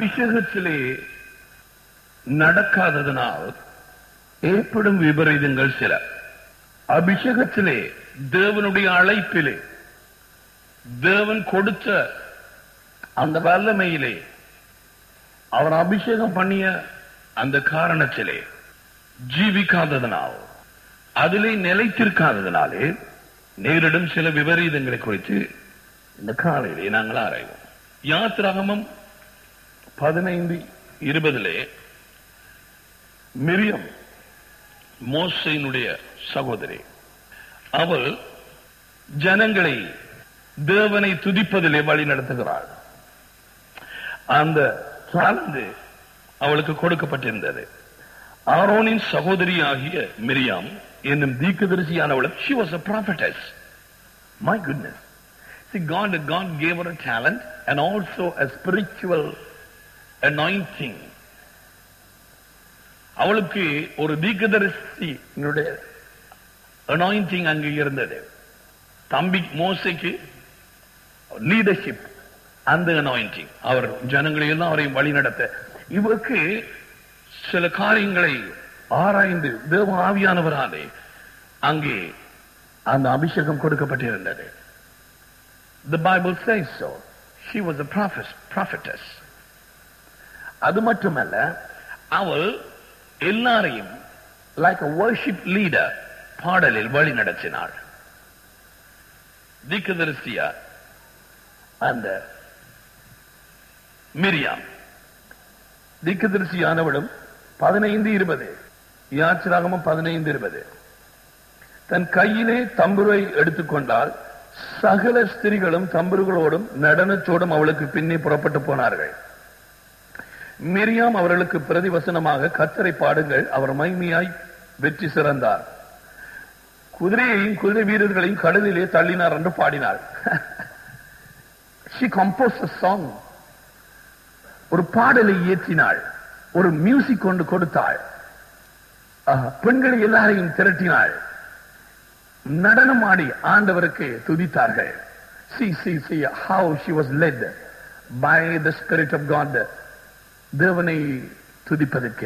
அபிஷேகத்திலே நடக்காததனால் ஏற்படும் விபரீதங்கள் சில அபிஷேகத்திலே தேவனுடைய அழைப்பிலே தேவன் கொடுத்த அந்த வல்லமையிலே அவர் அபிஷேகம் பண்ணிய அந்த காரணத்திலே ஜீவிக்காததனால் அதிலே நிலைத்திருக்காததனாலே நேரிடும் சில விபரீதங்களை குறித்து இந்த காலையிலே நாங்கள் ஆராய்வோம் யாத்திராகமம் பதினைந்து இருபதிலே மிரியம் மோசையினுடைய சகோதரி அவள் ஜனங்களை தேவனை துதிப்பதிலே வழி நடத்துகிறாள் அந்த சார்ந்து அவளுக்கு கொடுக்கப்பட்டிருந்தது ஆரோனின் சகோதரி ஆகிய மிரியாம் என்னும் தீர்க்கதரிசியானவள் she was a prophetess my goodness see god god gave her a talent and also a spiritual anointing அவளுக்கு ஒரு தீர்க்கதரிசியினுடைய anointing அங்கு இருந்தது தம்பி மோசைக்கு லீடர்ஷிப் அந்த anointing அவர் ஜனங்களை எல்லாம் அவரையும் வழி நடத்த இவருக்கு சில காரியங்களை ஆராய்ந்து தேவ ஆவியானவராலே அங்கே அந்த அபிஷேகம் கொடுக்கப்பட்டிருந்தது The Bible says so. She was a prophet, prophetess. அது மட்டுமல்ல அவள் எல்லாரையும் லைக் a worship leader பாடலில் வழி நடத்தினாள் தீர்க்கதரிசியா அந்த மிரியாம் தீர்க்கதரிசியானவளும் பதினைந்து இருபது யாச்சிராகமும் பதினைந்து இருபது தன் கையிலே தம்புரை எடுத்துக்கொண்டால் சகல ஸ்திரிகளும் தம்புருகளோடும் நடனச்சோடும் அவளுக்கு பின்னே புறப்பட்டு போனார்கள் மிரியாம் அவர்களுக்கு பிரதிவசனமாக கத்தரை பாடுங்கள் அவர் மைமையாய் வெற்றி சிறந்தார் குதிரையையும் குதிரை வீரர்களையும் கடலிலே தள்ளினார் என்று பாடினார் she composed a song ஒரு பாடலை இயற்றினாள் ஒரு மியூசிக் கொண்டு கொடுத்தாள் ஆஹ், பெண்களை எல்லாரையும் திரட்டினாள் நடனம் ஆடி ஆண்டவருக்கு துதித்தார்கள் see see see how she was led by the spirit of god தேவனை துதிப்பதற்கு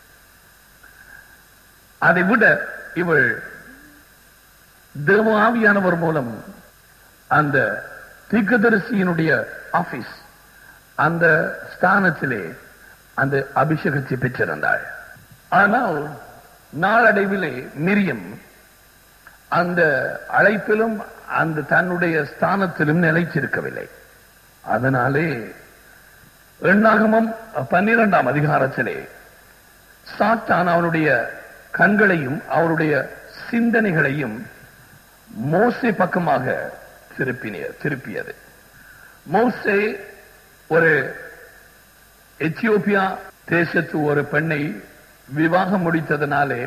அதை விட இவள் தேவ ஆவியானவர் மூலம் அந்த தீர்க்கதரிசியினுடைய ஆபீஸ் அந்த ஸ்தானத்திலே அந்த அபிஷேகத்தை பெற்றிருந்தாள் ஆனால் நாளடைவிலே மிரியம் அந்த அழைப்பிலும் அந்த தன்னுடைய ஸ்தானத்திலும் நிலைச்சிருக்கவில்லை அதனாலே எண்ணாகமம் பன்னிரெண்டாம் அதிகாரத்திலே சாத்தான் அவனுடைய கண்களையும் அவருடைய சிந்தனைகளையும் மோசே பக்கமாக திருப்பினிய திருப்பியது மோசே ஒரு எத்தியோப்பியா தேசத்து ஒரு பெண்ணை விவாகம் முடித்ததனாலே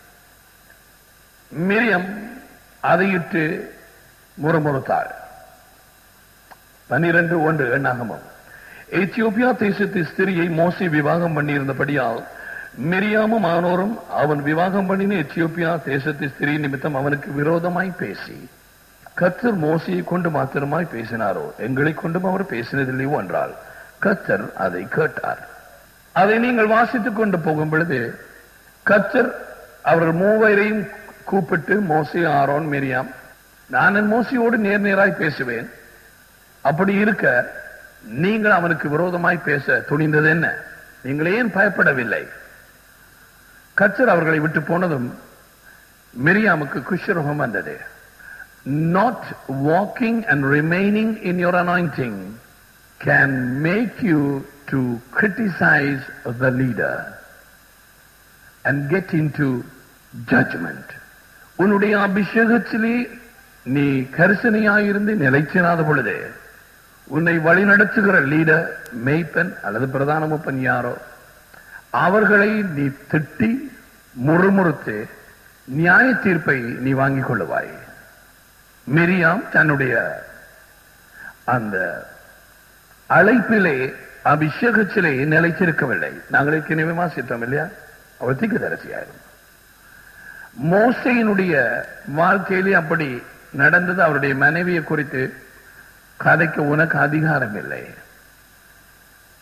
மிரியம் அதையிட்டு முறுமுறுத்தாள் பன்னிரண்டு ஒன்று எண்ணாகமம் எத்தியோப்பியா தேசத்து ஸ்திரியை மோசே விவாகம் பண்ணியிருந்தபடியால் மிரியாமும் அவனோரும் அவன் விவாகம் பண்ணின எத்தியோப்பியா தேசத்து ஸ்திரீ நிமித்தம் அவனுக்கு விரோதமாய் பேசி கத்தர் மோசையை கொண்டு மாத்திரமாய் பேசினாரோ எங்களை கொண்டும் அவர் பேசினதில்லையோ என்றால் கத்தர் அதை கேட்டார் அதை நீங்கள் வாசித்துக் கொண்டு போகும் பொழுது கத்தர் அவர்கள் மூவரையும் கூப்பிட்டு மோசே ஆரோன் மிரியாம் நான் என் மோசையோடு நேர் நேராய் பேசுவேன் அப்படி இருக்க நீங்கள் அவனுக்கு விரோதமாய் பேச துணிந்தது என்ன நீங்கள் ஏன் பயப்படவில்லை கச்சர் அவர்களை விட்டு போனதும் மிரியாமுக்கு குஷ்ரோகம் வந்தது not walking and remaining in your anointing can make you to criticize the leader and get into judgment உன்னுடைய அபிஷேகத்திலே நீ கரிசனையாயிருந்து நிலைச்சிராத பொழுது உன்னை வழிநடத்துகிற லீடர் மெய்ப்பன் அல்லது பிரதான முப்பன் யாரோ அவர்களை நீ திட்டி முறுமுறுத்து நியாய தீர்ப்பை நீ வாங்கிக் கொள்ளுவாய் மிரியாம் தன்னுடைய அந்த அழைப்பிலே அபிஷேகத்திலே நிலைத்திருக்கவில்லை நாங்கள் ஏற்கனவே வாசித்தோம் இல்லையா அவள் திக்குதரசியாயிரும் மோசையினுடைய வாழ்க்கையிலே அப்படி நடந்தது அவருடைய மனைவியை குறித்து கதைக்கு உனக்கு அதிகாரம் இல்லை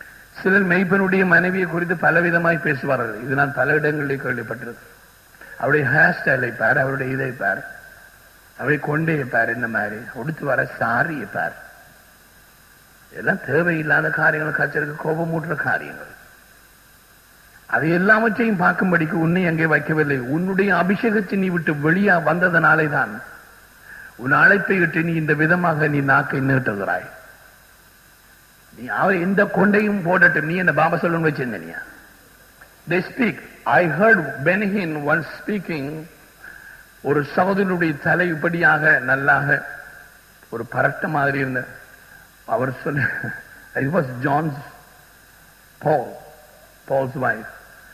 சிலர் மெய்ப்பனுடைய மனைவியை குறித்து பலவிதமாய் பேசுவார்கள் இது நான் பல இடங்களில் கேள்விப்பட்டிருக்கேன் அவருடைய ஹேர் ஸ்டைலை பார் அவருடைய இதை பார் அவருடைய கொண்டையை பார் இந்த மாதிரி உடுத்து வர சாரியை பார் எல்லாம் தேவையில்லாத காரியங்கள் கச்சருக்கு கோபம் மூட்டுற காரியங்கள் அதை எல்லாவற்றையும் பார்க்கும்படிக்கு உன்னை அங்கே வைக்கவில்லை உன்னுடைய அபிஷேகத்தை நீ விட்டு வெளியா வந்ததனாலே தான் உன் அழைப்பை விட்டு நீ இந்த விதமாக நீ நாக்கை நீட்டுகிறாய் நீ அவ எந்த கொண்டையும் போடட்டும் நீ என்ன பாபா சொல்லணும் வச்சிருந்தனியா they speak i heard benhin once speaking ஒரு சகோதரனுடைய தலை இப்படியாக நல்லாக ஒரு பரட்ட மாதிரி இருந்த அவர் சொன்ன it was john's paul paul's wife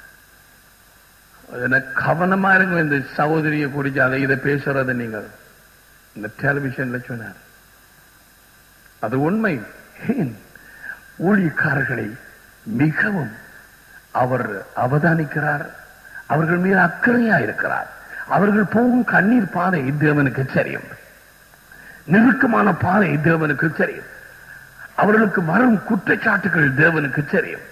எனக்கு கவனமா இருங்க இந்த சகோதரியை குறித்து அதை இதை பேசுறதை நீங்கள் இந்த டெலிவிஷன்ல சொன்னார் அது உண்மை ஏன் ஊழியக்காரர்களை மிகவும் அவர் அவதானிக்கிறார் அவர்கள் மீது அக்கறையா இருக்கிறார் அவர்கள் போகும் கண்ணீர் பாதை தேவனுக்கு தெரியும் நெருக்கமான பாதை தேவனுக்கு தெரியும் அவர்களுக்கு வரும் குற்றச்சாட்டுகள் தேவனுக்கு தெரியும்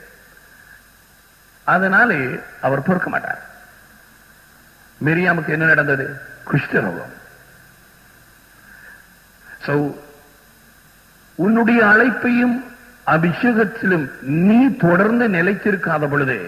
அதனாலே அவர் பொறுக்க மாட்டார் மெரியாமுக்கு என்ன நடந்தது குஷ்டரோகம் சோ உன்னுடைய அழைப்பையும் அபிஷேகத்திலும் நீ தொடர்ந்து நிலைத்திருக்காத பொழுது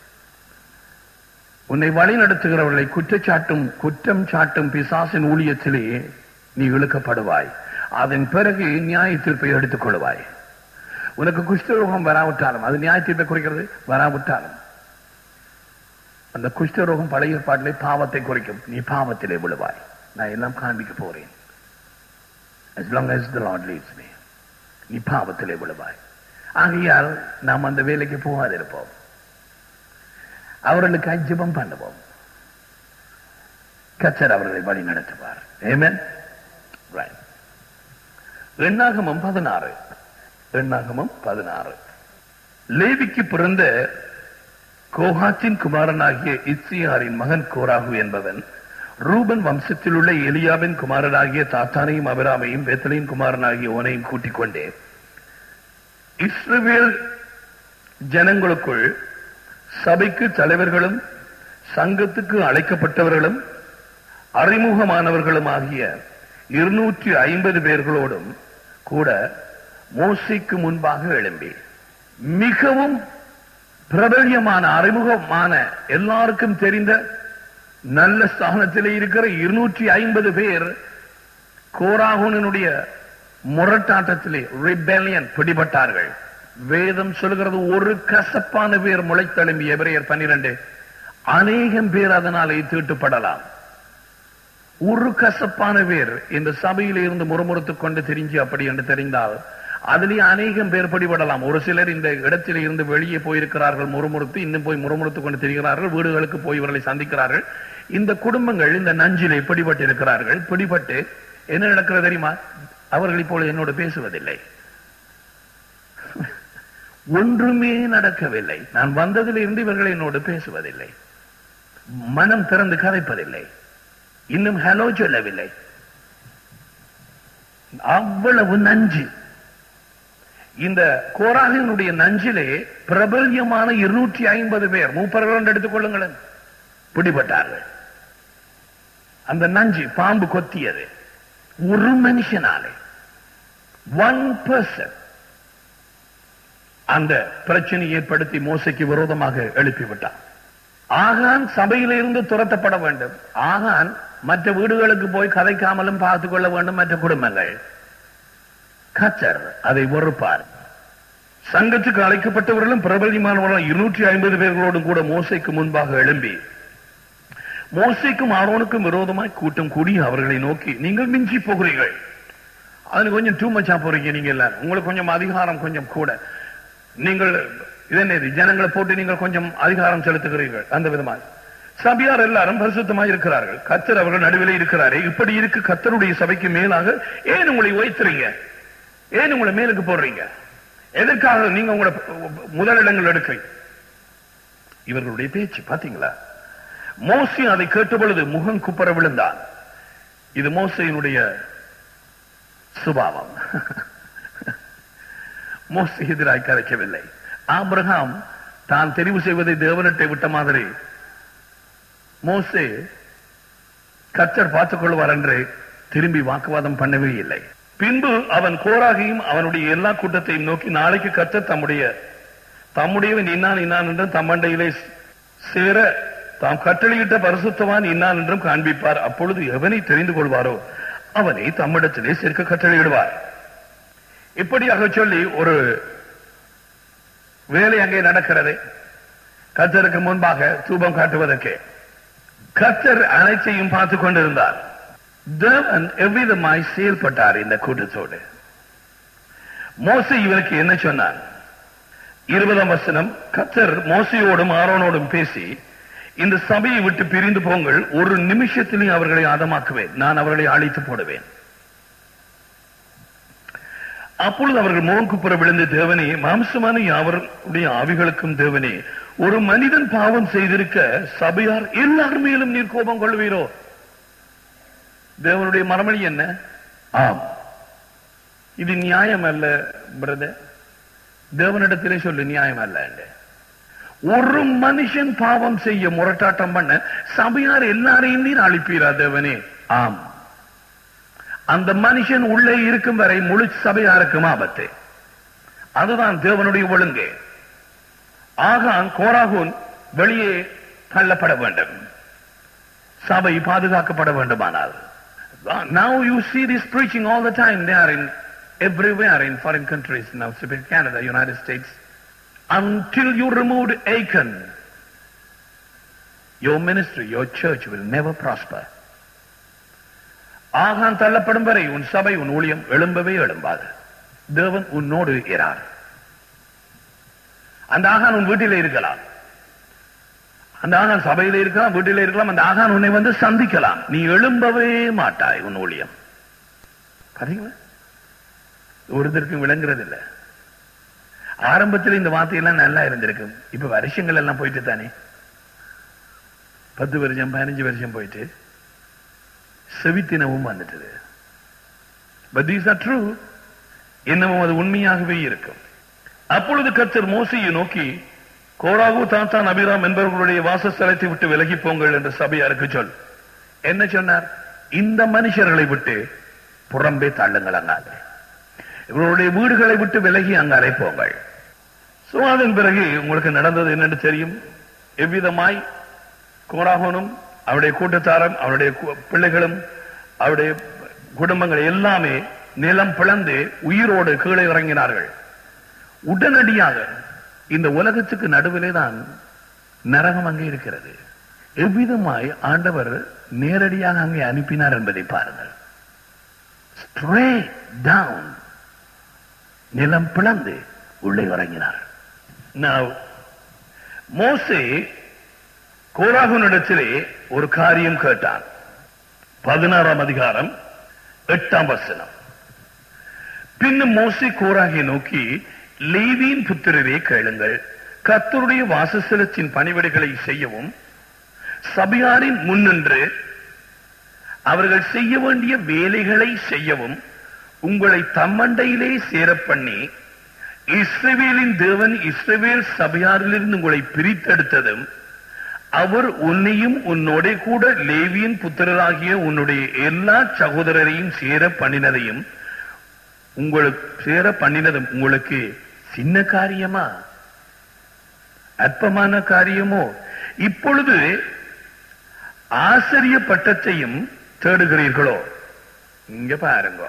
உன்னை வழி நடத்துகிறவர்களை குற்றச்சாட்டும் குற்றம் சாட்டும் பிசாசின் ஊழியத்திலே நீ இழுக்கப்படுவாய் அதன் பிறகு நியாய தீர்ப்பை எடுத்துக் கொள்வாய் உனக்கு குஷ்டரோகம் வராவிட்டாலும் அது நியாய தீர்ப்பை குறிக்கிறது வராவிட்டாலும் அந்த குஷ்டரோகம் பழைய ஏற்பாட்டிலே பாவத்தை குறிக்கும் நீ பாவத்திலே விழுவாய் நான் எல்லாம் காண்பிக்க போறேன் as long as the Lord leads me நீ பாவத்திலே விழுவாய் ஆகையால் நாம் அந்த வேலைக்கு போகாதிருப்போம் அவர்களுக்கு அஜிபம் பண்ணுவோம் கச்சர் அவர்களை வழி நடத்துவார் ஏமன் எண்ணாகமம் பதினாறு எண்ணாகமம் பதினாறு லேவிக்கு பிறந்த கோஹாத்தின் குமாரனாகிய இத்சியாரின் மகன் கோராகு என்பவன் ரூபன் வம்சத்தில் உள்ள எலியாவின் குமாரனாகிய தாத்தானையும் அபிராமையும் பெத்தலின் குமாரனாகிய ஓனையும் கூட்டிக் கொண்டே இஸ்ரவேல் ஜனங்களுக்குள் சபைக்கு தலைவர்களும் சங்கத்துக்கு அழைக்கப்பட்டவர்களும் அறிமுகமானவர்களும் ஆகிய இருநூற்றி ஐம்பது பேர்களோடும் கூட மோசைக்கு முன்பாக எழும்பி மிகவும் பிரபல்யமான அறிமுகமான எல்லாருக்கும் தெரிந்த நல்ல ஸ்தானத்திலே இருக்கிற இருநூற்றி ஐம்பது பேர் கோராகுனனுடைய முரட்டாட்டத்திலே ரிபெலியன் பிடிபட்டார்கள் வேதம் சொல்கிறது ஒரு கசப்பான பேர் முளைத்தெழும்பி எபிரேயர் பன்னிரண்டு அநேகம் பேர் அதனாலே தீட்டுப்படலாம் ஒரு கசப்பான பேர் இந்த சபையில இருந்து முறுமுறுத்துக் கொண்டு தெரிஞ்சு அப்படி என்று தெரிந்தால் அதிலே அநேகம் பேர் பிடிபடலாம் ஒரு சிலர் இந்த இடத்திலே இருந்து வெளியே போயிருக்கிறார்கள் முறுமுறுத்து இன்னும் போய் முறுமுறுத்துக் கொண்டு திரிகிறார்கள் வீடுகளுக்கு போய் இவர்களை சந்திக்கிறார்கள் இந்த குடும்பங்கள் இந்த நஞ்சிலே பிடிபட்டு இருக்கிறார்கள் பிடிபட்டு என்ன நடக்கிறது தெரியுமா அவர்கள் இப்பொழுது என்னோடு பேசுவதில்லை ஒன்றுமே நடக்கவில்லை நான் வந்ததிலிருந்து இவர்கள் என்னோடு பேசுவதில்லை மனம் திறந்து கதைப்பதில்லை இன்னும் ஹலோ சொல்லவில்லை அவ்வளவு நஞ்சு இந்த கோராகினுடைய நஞ்சிலே பிரபல்யமான இருநூற்றி ஐம்பது பேர் மூப்பர்கள் எடுத்துக் கொள்ளுங்களேன் பிடிபட்டார்கள் அந்த நஞ்சு பாம்பு கொத்தியது ஒரு மனுஷனாலே ஒன் பர்சன் அந்த பிரச்சனை ஏற்படுத்தி மோசைக்கு விரோதமாக எழுப்பிவிட்டான் ஆகான் சபையில இருந்து துரத்தப்பட வேண்டும் ஆகான் மற்ற வீடுகளுக்கு போய் கதைக்காமலும் பார்த்துக் கொள்ள வேண்டும் மற்ற குடும்பங்கள் கச்சர் அதை வெறுப்பார் சங்கத்துக்கு அழைக்கப்பட்டவர்களும் பிரபலியமானவர்களும் இருநூற்றி ஐம்பது பேர்களோடும் கூட மோசைக்கு முன்பாக எழும்பி மோசைக்கும் ஆரோனுக்கும் விரோதமாய் கூட்டம் கூடி அவர்களை நோக்கி நீங்கள் மிஞ்சி போகிறீர்கள் அதுல கொஞ்சம் டூ மச்சா போறீங்க நீங்க எல்லாரும் உங்களுக்கு கொஞ்சம் அதிகாரம் கொஞ்சம் கூட நீங்கள் இதென்னது ஜனங்களை போட்டு நீங்கள் கொஞ்சம் அதிகாரம் செலுத்துகிறீர்கள் அந்த விதமாக சபையார் எல்லாரும் பரிசுத்தமாக இருக்கிறார்கள் கத்தர் அவர்கள் நடுவில் இருக்கிறாரே இப்படி இருக்கு கத்தருடைய சபைக்கு மேலாக ஏன் உங்களை உயர்த்துறீங்க ஏன் உங்களை மேலுக்கு போடுறீங்க எதற்காக நீங்க உங்களை முதலிடங்கள் எடுக்கிறீங்க இவர்களுடைய பேச்சு பாத்தீங்களா மோசி அதை கேட்ட பொழுது முகம் குப்பர விழுந்தான் இது மோசையினுடைய சுபாவம் மோசி எதிராய் கதைக்கவில்லை ஆபிரகாம் தான் தெரிவு செய்வதை தேவனிட்டை விட்ட மாதிரி மோசே கர்த்தர் பார்த்துக் கொள்வார் என்று திரும்பி வாக்குவாதம் பண்ணவே இல்லை பின்பு அவன் கோராகியும் அவனுடைய எல்லா கூட்டத்தையும் நோக்கி நாளைக்கு கர்த்தர் தம்முடைய தம்முடையவன் இன்னான் இன்னான் என்றும் தம்மண்டையிலே சேர தாம் கட்டளையிட்ட பரிசுத்தவான் இன்னான் என்றும் காண்பிப்பார் அப்பொழுது எவனை தெரிந்து கொள்வாரோ அவனை தம்மிடத்திலே சேர்க்க கட்டளையிடுவார் இப்படியாக சொல்லி ஒரு வேலை அங்கே நடக்கிறது கர்த்தருக்கு முன்பாக தூபம் காட்டுவதற்கு கர்த்தர் அனைத்தையும் பார்த்துக் கொண்டிருந்தார் தேவன் எவ்விதமாய் செயல்பட்டார் இந்த கூட்டத்தோடு மோசே இவருக்கு என்ன சொன்னார் இருபதாம் வசனம் கர்த்தர் மோசையோடும் ஆரோனோடும் பேசி இந்த சபையை விட்டு பிரிந்து போங்கள் ஒரு நிமிஷத்திலே அவர்களை ஆதமாக்குவேன் நான் அவர்களை அழித்து போடுவேன் அப்பொழுது அவர்கள் முகங்குப்புற விழுந்த தேவனே மாம்சமான யாவருடைய ஆவிகளுக்கும் தேவனே ஒரு மனிதன் பாவம் செய்திருக்க சபையார் எல்லார் மேலும் நீர் கோபம் கொள்வீரோ தேவனுடைய மரமணி என்ன ஆம் இது நியாயம் அல்ல பிரதர் தேவனிடத்திலே சொல்லு நியாயம் அல்ல என்று. ஒரு மனுஷன் பாவம் செய்ய முரட்டாட்டம் பண்ண சபையார் எல்லாரையும் நீர் அழிப்பீரா தேவனே ஆம் அந்த மனுஷன் உள்ளே இருக்கும் வரை முழு சபையாருக்கும் ஆபத்து அதுதான் தேவனுடைய ஒழுங்கு ஆகான் கோராகூன் வெளியே தள்ளப்பட வேண்டும் சபை பாதுகாக்கப்பட வேண்டுமானால் now you see this preaching all the time they are in everywhere in foreign countries now especially Canada United States until you removed Achan your ministry your church will never prosper ஆகான் தள்ளப்படும் வரை உன் சபை உன் ஊழியம் எழும்பவே எழும்பாது தேவன் உன்னோடு இரார் அந்த ஆகான் உன் வீட்டிலே இருக்கலாம் அந்த ஆகான் சபையில இருக்கலாம் வீட்டிலே இருக்கலாம் அந்த ஆகான் உன்னை வந்து சந்திக்கலாம் நீ எழும்பவே மாட்டாய் உன் ஊழியம் பாத்தீங்களா ஒருத்தருக்கும் விளங்குறது இல்ல ஆரம்பத்தில் இந்த வார்த்தையெல்லாம் நல்லா இருந்திருக்கும் இப்ப வருஷங்கள் எல்லாம் போயிட்டு தானே பத்து வருஷம் பதினஞ்சு வருஷம் போயிட்டு செவித்தினமும் வந்துட்டது பட் தீஸ் ஆர் ட்ரூ என்னவும் அது உண்மையாகவே இருக்கும் அப்பொழுது கர்த்தர் மோசையை நோக்கி கோராகு தாத்தான் அபிராம் என்பவர்களுடைய வாசஸ்தலத்தை விட்டு விலகி போங்கள் என்று சபையாருக்கு சொல் என்ன சொன்னார் இந்த மனுஷர்களை விட்டு புறம்பே தள்ளுங்கள் அங்காலே இவர்களுடைய வீடுகளை விட்டு விலகி அங்காலே போங்கள் சோ அதன் பிறகு உங்களுக்கு நடந்தது என்னன்னு தெரியும் எவ்விதமாய் கோராகனும் அவருடைய கூட்டத்தாரும் அவருடைய கு- பிள்ளைகளும் அவருடைய குடும்பங்கள் எல்லாமே நிலம் பிளந்து உயிரோடு கீழே இறங்கினார்கள் உடனடியாக இந்த உலகத்துக்கு நடுவிலே தான் நரகம் அங்கே இருக்கிறது எவ்விதமாய் ஆண்டவர் நேரடியாக அங்கே அனுப்பினார் என்பதை பாருங்கள் Straight down நிலம் பிளந்து உள்ளே இறங்கினார் Now, மோசே கோராகுனிடத்திலே ஒரு காரியம் கேட்டான் பதினாறாம் அதிகாரம் எட்டாம் வசனம் பின்னும் மோசே கோராகை நோக்கி லேவியின் புத்திரரே கேளுங்கள் கர்த்தருடைய வாசஸ்தலத்தின் பணிவிடைகளை செய்யவும் சபையாரின் முன்னின்று அவர்கள் செய்ய வேண்டிய வேலைகளை செய்யவும் உங்களை தம்மண்டையிலே சேரப் பண்ணி இஸ்ரவேலின் தேவன் இஸ்ரவேல் சபையாரிலிருந்து உங்களை பிரித்தெடுத்ததும் அவர் உன்னையும் உன்னோட கூட லேவியின் புத்திரராகிய உன்னுடைய எல்லா சகோதரரையும் சேர பண்ணினதையும் உங்களுக்கு சேர பண்ணினதும் உங்களுக்கு சின்ன காரியமா அற்பமான காரியமோ இப்பொழுது ஆசிரிய பட்டத்தையும் தேடுகிறீர்களோ இங்க பாருங்க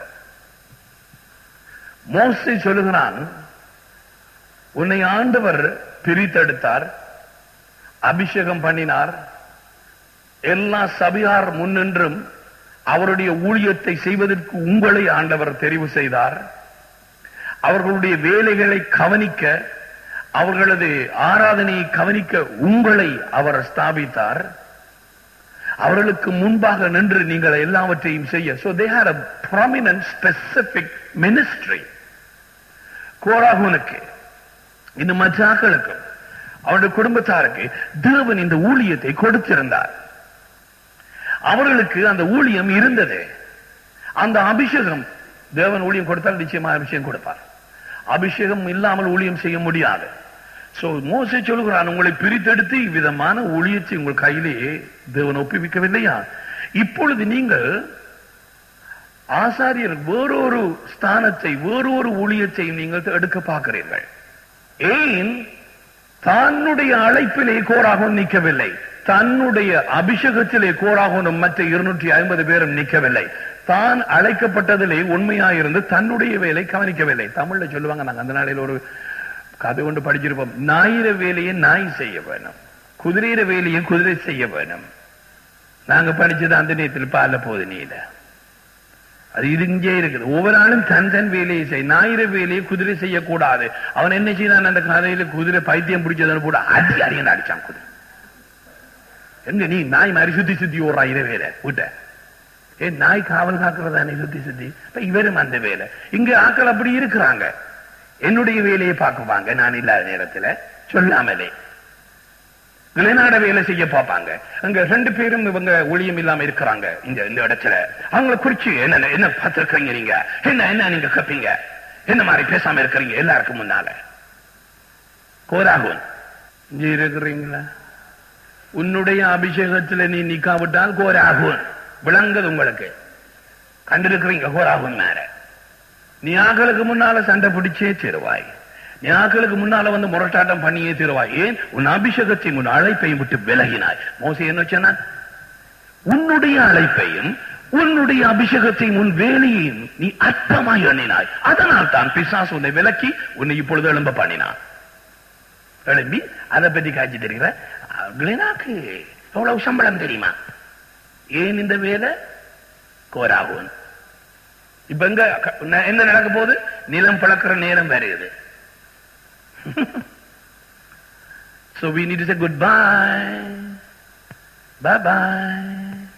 மோசே சொல்லுகிறான் உன்னை ஆண்டவர் பிரித்தெடுத்தார் அபிஷேகம் பண்ணினார் எல்லா சபையார் முன்னின்றும் அவருடைய ஊழியத்தை செய்வதற்கு உங்களை ஆண்டவர் தெரிவு செய்தார் அவர்களுடைய வேலைகளை கவனிக்க அவர்களது ஆராதனையை கவனிக்க உங்களை அவர் ஸ்தாபித்தார் அவர்களுக்கு முன்பாக நின்று நீங்கள் எல்லாவற்றையும் செய்ய so they had a prominent specific ministry கோராகுனுக்கு இந்த மற்றாக்களுக்கும் அவருடைய குடும்பத்தாருக்கு தேவன் இந்த ஊழியத்தை கொடுத்திருந்தார் அவர்களுக்கு அந்த ஊழியம் இருந்தது அந்த அபிஷேகம் தேவன் ஊழியம் கொடுத்தால் நிச்சயமா அபிஷேகம் கொடுப்பார் அபிஷேகம் இல்லாமல் ஊழியம் செய்ய முடியாது சோ மோசே சொல்கிறான் உங்களை பிரித்தெடுத்து இவ்விதமான ஊழியத்தை உங்கள் கையிலே தேவன் ஒப்புவிக்கவில்லையா இப்பொழுது நீங்கள் ஆசாரியர் வேறொரு ஸ்தானத்தை வேறொரு ஊழியத்தை நீங்கள் எடுக்க பார்க்கிறீர்கள் ஏன் தன்னுடைய அழைப்பிலே கோராகவும் நிற்கவில்லை தன்னுடைய அபிஷேகத்திலே கோராகனும் மற்ற இருநூற்றி ஐம்பது பேரும் நிற்கவில்லை தான் அழைக்கப்பட்டதிலே உண்மையாயிருந்து தன்னுடைய வேலை கவனிக்கவில்லை தமிழ்ல சொல்லுவாங்க நாங்க அந்த நாளையில் ஒரு கதை கொண்டு படிச்சிருப்போம் ஞாயிற வேலையை நாய் செய்ய வேணும் குதிரையிற வேலையை குதிரை செய்ய வேணும் நாங்க படிச்சது அந்த நேரத்தில் பால போது நீல அது இது இங்கே இருக்குது ஒவ்வொரு ஆளும் தன் தன் வேலையை செய் ஞாயிற வேலையை குதிரை செய்யக்கூடாது அவன் என்ன செய்தான் அந்த கதையில குதிரை பைத்தியம் பிடிச்சதுன்னு கூட அடி அடியன் அடிச்சான் குதிரை எங்க நீ நாய் மாதிரி சுத்தி சுத்தி ஓடுறா இதை வேலை விட்ட ஏ நாய் காவல் காக்குறதானே சுத்தி சுத்தி இப்ப இவரும் அந்த வேலை இங்க ஆக்கள் அப்படி இருக்கிறாங்க என்னுடைய வேலையை பார்க்குவாங்க நான் இல்லாத நேரத்துல சொல்லாமலே வெளிநாட வேலை செய்ய பார்ப்பாங்க அங்க ரெண்டு பேரும் இவங்க ஒளியம் இல்லாம இருக்கிறாங்க இந்த இந்த இடத்துல அவங்கள குறிச்சு என்ன என்ன பார்த்திருக்கீங்க நீங்க என்ன என்ன நீங்க கப்பீங்க என்ன மாதிரி பேசாம இருக்கிறீங்க எல்லாருக்கும் முன்னால கோராகுன் இங்க இருக்கிறீங்களா உன்னுடைய அபிஷேகத்துல நீ நிக்காவிட்டால் கோராகுன் விளங்குது உங்களுக்கு கண்டிருக்கிறீங்க கோராகுன் மேல நீ ஆக்களுக்கு முன்னால சண்டை பிடிச்சே தருவாய் நீ ஆக்களுக்கு முன்னால வந்து முரட்டாட்டம் பண்ணியே தருவாய் ஏன் உன் அபிஷேகத்தையும் உன் அழைப்பையும் விட்டு விலகினாய் மோசி என்ன சொன்னான் உன்னுடைய அழைப்பையும் உன்னுடைய அபிஷேகத்தையும் உன் வேலையையும் நீ அற்பமாய் எண்ணினாய் அதனால் தான் பிசாசு உன்னை விலக்கி உன்னை இப்பொழுது எழும்ப பண்ணினான் எழும்பி அதை பத்தி காட்சி தெரிகிற கிளினாக்கு எவ்வளவு சம்பளம் தெரியுமா ஏன் இந்த வேலை கோராகும் இப்ப எங்க என்ன நடக்க போகுது நிலம் பழக்கிற நேரம் வருது so we need to say goodbye bye bye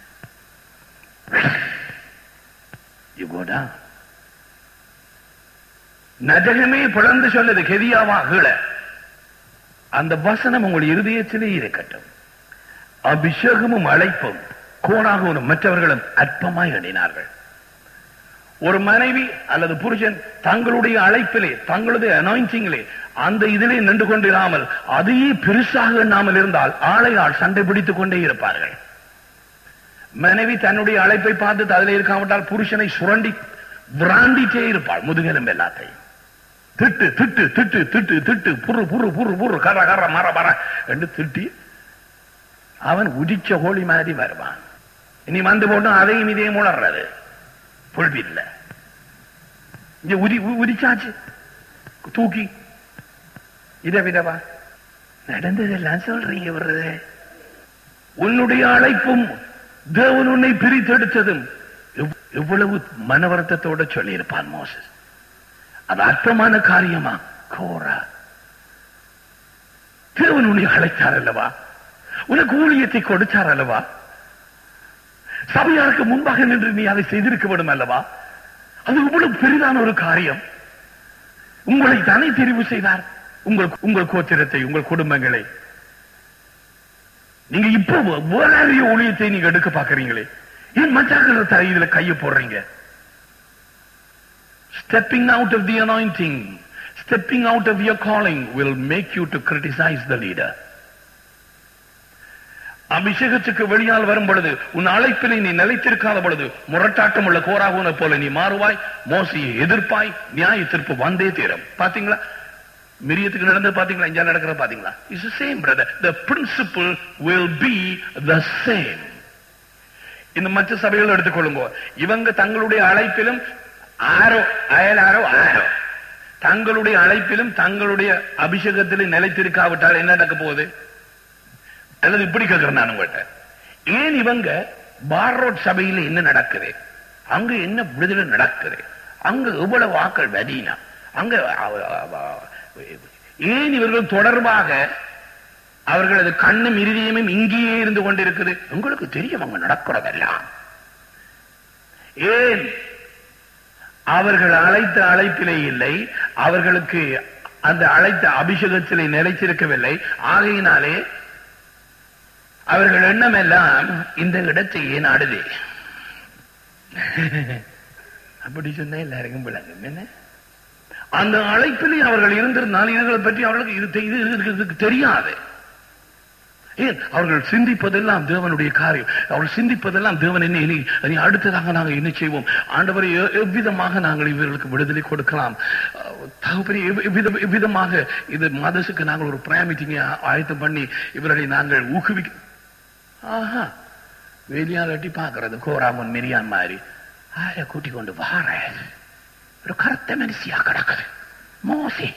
you go down நஜகமே பிளந்து சொன்னது கெதியாவா கீழே அந்த வசனம் உங்கள் இருதயத்திலே இருக்கட்டும் அபிஷேகமும் அழைப்பும் கோணாகவும் மற்றவர்களும் அற்பமாய் எண்ணினார்கள் ஒரு மனைவி அல்லது புருஷன் தங்களுடைய அழைப்பிலே தங்களுடைய அனாயிண்டிங்கிலே அந்த இதிலே நின்று கொண்டிராமல் அதையே பெருசாக எண்ணாமல் இருந்தால் ஆளை ஆள் சண்டை பிடித்துக் கொண்டே இருப்பார்கள் மனைவி தன்னுடைய அழைப்பை பார்த்து அதில் இருக்காவிட்டால் புருஷனை சுரண்டி விராண்டிட்டே இருப்பாள் முதுகெலும் எல்லாத்தையும் திட்டு திட்டு திட்டு திட்டு திட்டு புரு புரு புரு புரு கர கர மர மர என்று திட்டி அவன் உதிச்ச கோழி மாதிரி வருவான் இனி வந்து போட்டும் அதையும் இதையும் உணர்றது புல்பில்ல இங்க உரி உரிச்சாச்சு தூக்கி இத விடவா நடந்ததெல்லாம் சொல்றீங்க வர்றது உன்னுடைய அழைப்பும் தேவன் உன்னை பிரித்தெடுத்ததும் எவ்வளவு மனவருத்தத்தோட சொல்லியிருப்பான் மோசஸ் அது அர்த்தமான காரியமா கோரா தேவன் உன்னை அழைத்தார் அல்லவா உனக்கு ஊழியத்தை கொடுத்தார் அல்லவா சபையாருக்கு முன்பாக நின்று நீ அதை செய்திருக்க வேண்டும் அல்லவா அது இவ்வளவு பெரிதான ஒரு காரியம் உங்களை தானே தெரிவு செய்தார் உங்கள் உங்கள் கோத்திரத்தை உங்கள் குடும்பங்களை நீங்க இப்போ வேறாரிய ஊழியத்தை நீங்க எடுக்க பாக்குறீங்களே ஏன் மச்சாக்கள் தலையில கைய போடுறீங்க stepping out of the anointing stepping out of your calling will make you to criticize the leader அபிஷேகத்துக்கு வெளியால் வரும் பொழுது உன் அழைப்பினை நீ நிலைத்திருக்காத பொழுது முரட்டாட்டம் உள்ள கோராகுன போல நீ மாறுவாய் மோசியை எதிர்ப்பாய் நியாய தீர்ப்பு வந்தே தீரும் பாத்தீங்களா மிரியத்துக்கு நடந்தது பாத்தீங்களா இங்க நடக்கிற பாத்தீங்களா it's same brother the principle will be the same இந்த மற்ற சபைகள் எடுத்துக்கொள்ளுங்க இவங்க தங்களுடைய அழைப்பிலும் ஆரோ அயல் ஆரோ ஆரோ தங்களுடைய அழைப்பிலும் தங்களுடைய அபிஷேகத்திலும் நிலைத்திருக்காவிட்டால் என்ன நடக்க போகுது அல்லது இப்படி கேட்கிறேன் நான் உங்கள்கிட்ட ஏன் இவங்க பார் ரோட் சபையில என்ன நடக்குது அங்க என்ன விடுதலை நடக்குது அங்க எவ்வளவு வாக்கள் வதீனா அங்க ஏன் இவர்கள் தொடர்பாக அவர்களது கண்ணும் இருதயமும் இங்கேயே இருந்து கொண்டிருக்குது உங்களுக்கு தெரியும் அங்க நடக்கிறதெல்லாம் ஏன் அவர்கள் அழைத்த அழைப்பிலே இல்லை அவர்களுக்கு அந்த அழைத்த அபிஷேகத்திலே நிலைத்திருக்கவில்லை ஆகையினாலே அவர்கள் எண்ணம் எல்லாம் இந்த இடத்தையே நாடுதே அப்படி சொன்னா எல்லாருக்கும் விளங்கும் என்ன அந்த அழைப்பிலே அவர்கள் இருந்திருந்தால் இதுகளை பற்றி அவர்களுக்கு இது தெ- இது இதுக்கு தெரியாது ஏன் அவர்கள் சிந்திப்பதெல்லாம் தேவனுடைய காரியம் அவர்கள் சிந்திப்பதெல்லாம் தேவன் என்ன இனி இனி அடுத்ததாக நாங்கள் என்ன செய்வோம் ஆண்டவரை எ- எவ்விதமாக நாங்கள் இவர்களுக்கு விடுதலை கொடுக்கலாம் அஹ், தகப்பனே எவ்- எவ்வித- எவ்விதமாக இது மதசுக்கு நாங்கள் ஒரு பிரயா மீட்டிங்கை ஆயத்தம் பண்ணி இவர்களை நாங்கள் ஊக்குவிக்க ஆஹா வெளியாலட்டி பாக்குறது கோராமன் மிரியான் மாதிரி ஆரை கூட்டி கொண்டு வார ஒரு கருத்த மனுஷியா கிடக்குது மோசே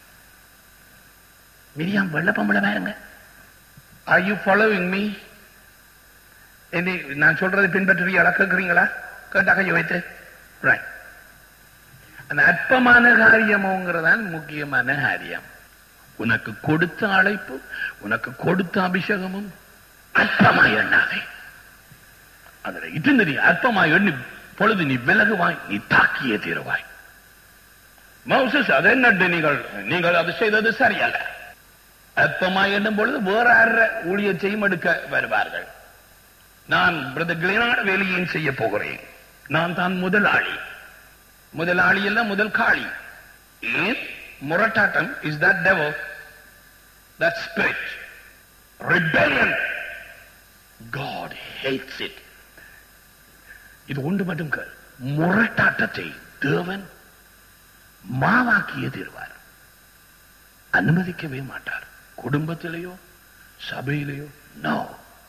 மிரியாம் வெள்ள பொம்பளை பாருங்க Are you following me? என்னை நான் சொல்றதை பின்பற்றுறீங்களா கேட்கிறீங்களா கேட்டா கையை வைத்து Right. அந்த அற்பமான காரியமோங்கிறதான் முக்கியமான காரியம் உனக்கு கொடுத்த அழைப்பு உனக்கு கொடுத்த அபிஷேகமும் அற்பமாய் எண்ணாதே அதுல இருந்து நீ அற்பமாய் எண்ணி பொழுது நீ விலகுவாய் நீ தாக்கியே தீருவாய் மௌசஸ் அது என்ன நீங்கள் நீங்கள் அது செய்தது சரியல்ல அற்பமாய் எண்ணும் பொழுது வேற அற ஊழியத்தையும் எடுக்க வருவார்கள் நான் பிரதர் கிளினான வேலையையும் செய்ய போகிறேன் நான் தான் முதலாளி முதலாளி அல்ல முதல் காளி ஏன் முரட்டாட்டம் is that devil that spirit rebellion God hates it இது ஒன்று மட்டும் கேள் முரட்டாட்டத்தை தேவன் மாவாக்கியே தீர்வார் அனுமதிக்கவே மாட்டார் குடும்பத்திலேயோ சபையிலேயோ no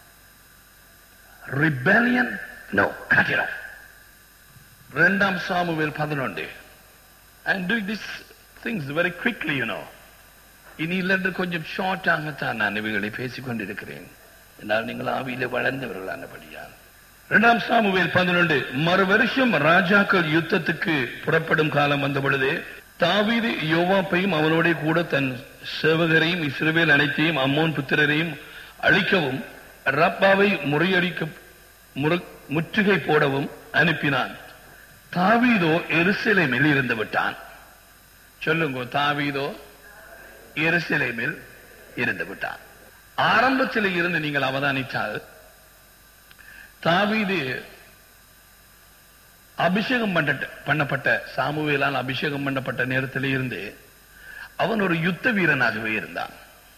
rebellion no cut it off இரண்டாம் சாமுவேல் பதினொன்று and do this things very quickly you know இனி இல்லைன்று கொஞ்சம் ஷார்ட்டாகத்தான் நான் இவைகளை பேசிக் கொண்டிருக்கிறேன் என்றால் நீங்கள் ஆவியிலே வளர்ந்தவர்களானபடியால் இரண்டாம் சாமுவேல் பதினொன்று மறு வருஷம் ராஜாக்கள் யுத்தத்துக்கு புறப்படும் காலம் வந்த பொழுது தாவீது யோவாப்பையும் அவனோட கூட தன் சேவகரையும் இஸ்ரவேல் அனைத்தையும் அம்மோன் புத்திரரையும் அழிக்கவும் ரப்பாவை முறியடிக்க முறு- முற்றுகை போடவும் அனுப்பினான் தாவீதோ எருசலேமில் இருந்து விட்டான் சொல்லுங்க தாவீதோ எருசலேமில் இருந்து விட்டான் ஆரம்பத்தில் இருந்து நீங்கள் அவதானித்தால் தாவீது அபிஷேகம் பண்ணட்ட- பண்ணப்பட்ட சாமுவேலால் அபிஷேகம் பண்ணப்பட்ட நேரத்தில் இருந்து அவன் ஒரு யுத்த வீரனாகவே இருந்தான்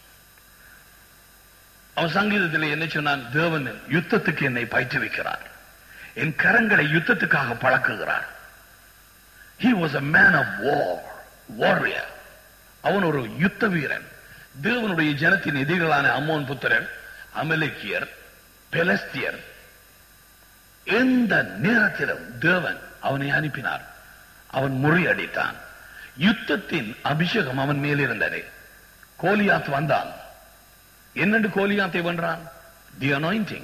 அவன் சங்கீதத்தில் என்ன சொன்னான் தேவன் யுத்தத்துக்கு என்னை பயிற்றுவிக்கிறார் என் கரங்களை யுத்தத்துக்காக பழக்குகிறார் he was a man of war warrior அவன் ஒரு யுத்த வீரன் தேவனுடைய ஜனத்தின் எதிரிகளான அம்மோன் புத்திரன் அமலேக்கியர் பெலஸ்தியர் எந்த நேரத்திலும் தேவன் அவனை அனுப்பினார் அவன் முறியடித்தான் யுத்தத்தின் அபிஷேகம் அவன் மேல் இருந்தது கோலியாத் வந்தான் என்னென்று கோலியாத்தை வென்றான் தி anointing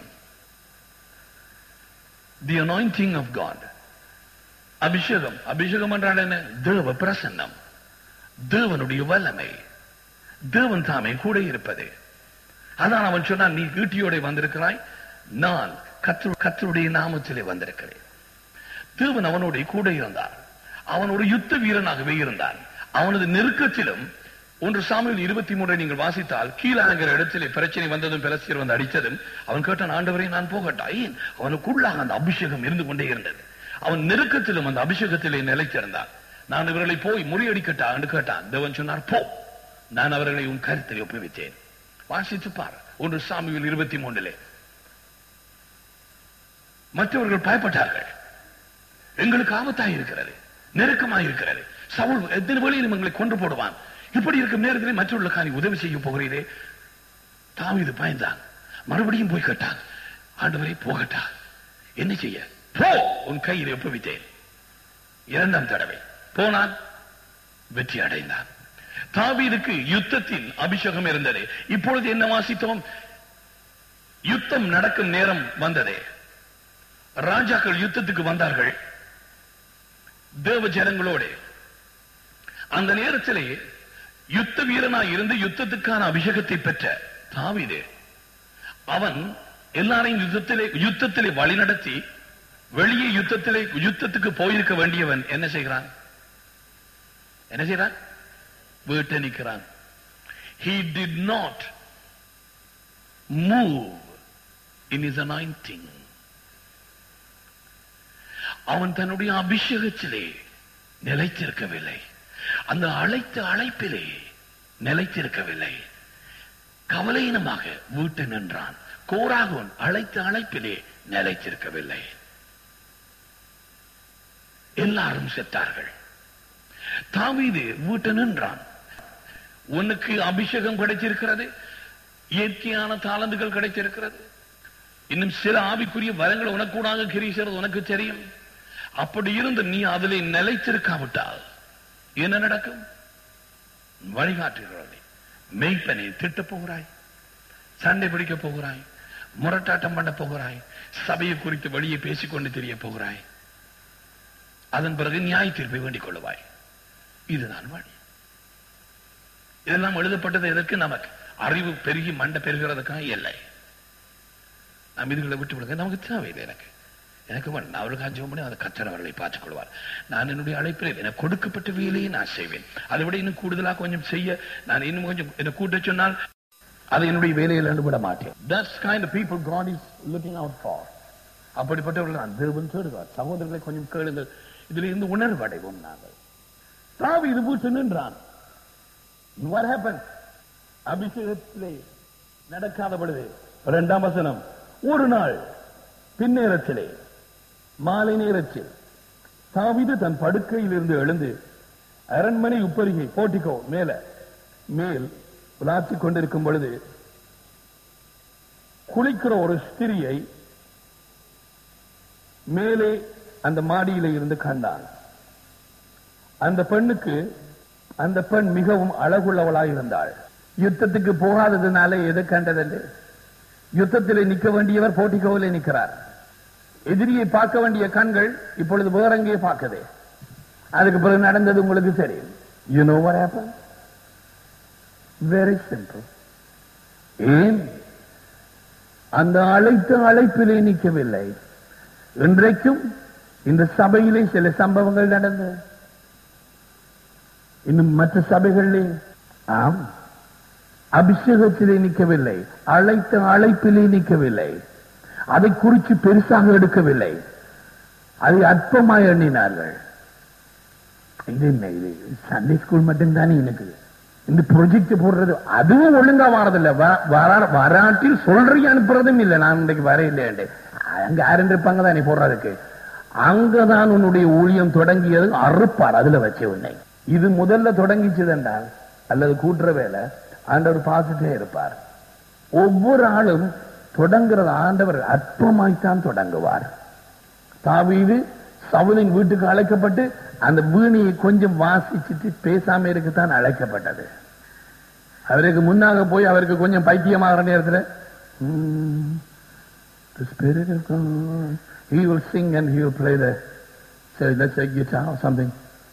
the anointing of God அபிஷேகம் அபிஷேகம் என்றால் என்ன தேவ பிரசன்னம் தேவனுடைய வல்லமை தேவன் தாமே கூட இருப்பது அதான் அவன் சொன்னான் நீ ஈட்டியோட வந்திருக்கிறாய் நான் கத்து கத்தருடைய நாமத்திலே வந்திருக்கிறேன் தேவன் அவனோட கூட இருந்தார் அவன் ஒரு யுத்த வீரனாகவே இருந்தான் அவனது நெருக்கத்திலும் ஒன்று சாமியில் இருபத்தி மூன்றை நீங்கள் வாசித்தால் கீழாங்கிற இடத்திலே பிரச்சனை வந்ததும் பெலஸ்தீர் வந்து அடித்ததும் அவன் கேட்டான் ஆண்டவரை நான் போகட்டா ஏன் அவனுக்குள்ளாக அந்த அபிஷேகம் இருந்து கொண்டே இருந்தது அவன் நெருக்கத்திலும் அந்த அபிஷேகத்திலே நிலைத்திருந்தான் நான் இவர்களை போய் முறியடிக்கட்டா என்று கேட்டான் தேவன் சொன்னார் போ நான் அவர்களை உன் கருத்தை ஒப்புவித்தேன் வாசித்து பார் ஒன்று சாமியில் இருபத்தி மூன்றிலே மற்றவர்கள் பயப்பட்டார்கள் எங்களுக்கு ஆபத்தாய் இருக்கிறது நெருக்கமாய் இருக்கிறது சவுல் எத்தனை வழியிலும் எங்களை கொன்று போடுவான் இப்படி இருக்கும் நேரத்தில் மற்றவர்களுக்காக நீ உதவி செய்ய போகிறீரே தாவீது பயந்தான் மறுபடியும் போய் கேட்டான் ஆண்டவரை போகட்டா என்ன செய்ய போ உன் கையில் ஒப்புவித்தேன் இரண்டாம் தடவை போனான் வெற்றி அடைந்தான் தாவீதுக்கு யுத்தத்தின் அபிஷேகம் இருந்தது இப்பொழுது என்ன வாசித்தோம் யுத்தம் நடக்கும் நேரம் வந்ததே ராஜாக்கள் யுத்தத்துக்கு வந்தார்கள் தேவ ஜனங்களோடு அந்த நேரத்திலே யுத்த வீரனாய் இருந்து யுத்தத்துக்கான அபிஷேகத்தை பெற்ற தாவீது அவன் எல்லாரையும் யுத்தத்திலே யுத்தத்திலே வழிநடத்தி வெளியே யுத்தத்திலே யுத்தத்துக்கு போயிருக்க வேண்டியவன் என்ன செய்கிறான் என்ன செய்கிறான் வீட்டை நிற்கிறான் he did not move in his anointing அவன் தன்னுடைய அபிஷேகத்திலே நிலைத்திருக்கவில்லை அந்த அழைத்த அழைப்பிலே நிலைத்திருக்கவில்லை கவலையினமாக வீட்டு நின்றான் கோராகோன் அழைத்த அழைப்பிலே நிலைத்திருக்கவில்லை எல்லாரும் செத்தார்கள் தாவீது வீட்டு நின்றான் உனக்கு அபிஷேகம் கிடைச்சிருக்கிறது இயற்கையான தாளந்துகள் கிடைச்சிருக்கிறது இன்னும் சில ஆவிக்குரிய வரங்கள் உனக்கூடாக கிரீசறது உனக்கு தெரியும் அப்படி இருந்து நீ அதிலே நிலைத்திருக்காவிட்டால் என்ன நடக்கும் வழிகாட்டுகிறவரை மெய்ப்பனை திட்டப் போகிறாய் சண்டை பிடிக்க போகிறாய் முரட்டாட்டம் பண்ண போகிறாய் சபையை குறித்து வெளியே பேசிக்கொண்டு தெரிய போகிறாய் அதன் பிறகு நியாய தீர்ப்பை வேண்டிக் கொள்ளுவாய் இதுதான் வழி இதெல்லாம் எழுதப்பட்டது எதற்கு நமக்கு அறிவு பெருகி மண்டை பெருகிறதுக்காக இல்லை நாம் இதுகளை விட்டு விடுங்க நமக்கு தேவையில்லை எனக்கு எனக்கு வேணும் நான் அவருக்காக ஜெபம் பண்ணி அதை கத்தர் அவர்களை பார்த்துக் கொள்வார் நான் என்னுடைய அழைப்பில் எனக்கு கொடுக்கப்பட்ட வேலையை நான் செய்வேன் அதை விட இன்னும் கூடுதலாக கொஞ்சம் செய்ய நான் இன்னும் கொஞ்சம் என்னை கூட்ட சொன்னால் அதை என்னுடைய வேலையில் இருந்து விட மாட்டேன் that's kind people God is looking out for அப்படிப்பட்டவர்கள் நான் தேவன் தேடுவார் சகோதரர்களை கொஞ்சம் கேளுங்கள் இதில் இருந்து உணர்வு அடைவோம் நாங்கள் தாவி இது வீட்டு நின்றான் what happened அபிஷேகத்திலே நடக்காத பொழுது இரண்டாம் வசனம் ஒரு நாள் பின்னேரத்திலே மாலை நேரத்தில் தாவிது தன் படுக்கையில் இருந்து எழுந்து அரண்மனை உப்பரிகை போட்டிக்கோ மேல மேல் உலாத்திக் கொண்டிருக்கும் பொழுது குளிக்கிற ஒரு ஸ்திரியை மேலே அந்த மாடியில இருந்து கண்டான் அந்த பெண்ணுக்கு அந்த பெண் மிகவும் அழகுள்ளவளாய் இருந்தாள் யுத்தத்துக்கு போகாததுனால எதை கண்டதென்று யுத்தத்திலே நிற்க வேண்டியவர் போட்டிக்கோவிலே நிற்கிறார் எதிரியை பார்க்க வேண்டிய கண்கள் இப்பொழுது வேறங்கே பார்க்குது அதுக்கு பிறகு நடந்தது உங்களுக்கு தெரியும் you know what happened very simple ஏன் அந்த அழைத்த அழைப்பிலே நிற்கவில்லை இன்றைக்கும் இந்த சபையிலே சில சம்பவங்கள் நடந்தது இன்னும் மற்ற சபைகளிலே ஆம் அபிஷேகத்திலே நிற்கவில்லை அழைத்த அழைப்பிலே நிற்கவில்லை அதை குறித்து பெருசாக எடுக்கவில்லை அதை அற்பமாய் எண்ணினார்கள் இது என்ன இது சண்டே ஸ்கூல் மட்டும்தானே எனக்கு இந்த ப்ரொஜெக்ட் போடுறது அதுவும் ஒழுங்கா வரதில்லை வ- வர- வராட்டில் சொல்றீங்க அனுப்புறதும் இல்லை நான் இன்றைக்கு வர இல்லையாண்டு அங்க யாருன்னு இருப்பாங்க தானே போடுறதுக்கு அங்கதான் உன்னுடைய ஊழியம் தொடங்கியது அறுப்பார் அதுல வச்ச உன்னை இது முதல்ல தொடங்கிச்சது என்றால் அல்லது கூட்டுற வேலை ஆண்டவர் பார்த்துட்டே இருப்பார் ஒவ்வொரு ஆளும் தொடங்குறது ஆண்டவர் அற்பமாய்த்தான் தொடங்குவார் தாவீது சவுலின் வீட்டுக்கு அழைக்கப்பட்டு அந்த வீணையை கொஞ்சம் வாசிச்சுட்டு பேசாம இருக்கத்தான் அழைக்கப்பட்டது அவருக்கு முன்னாக போய் அவருக்கு கொஞ்சம் பைத்தியமாகிற நேரத்தில் "Hmm, the spirit of God he will sing and he will play the say let's say guitar or something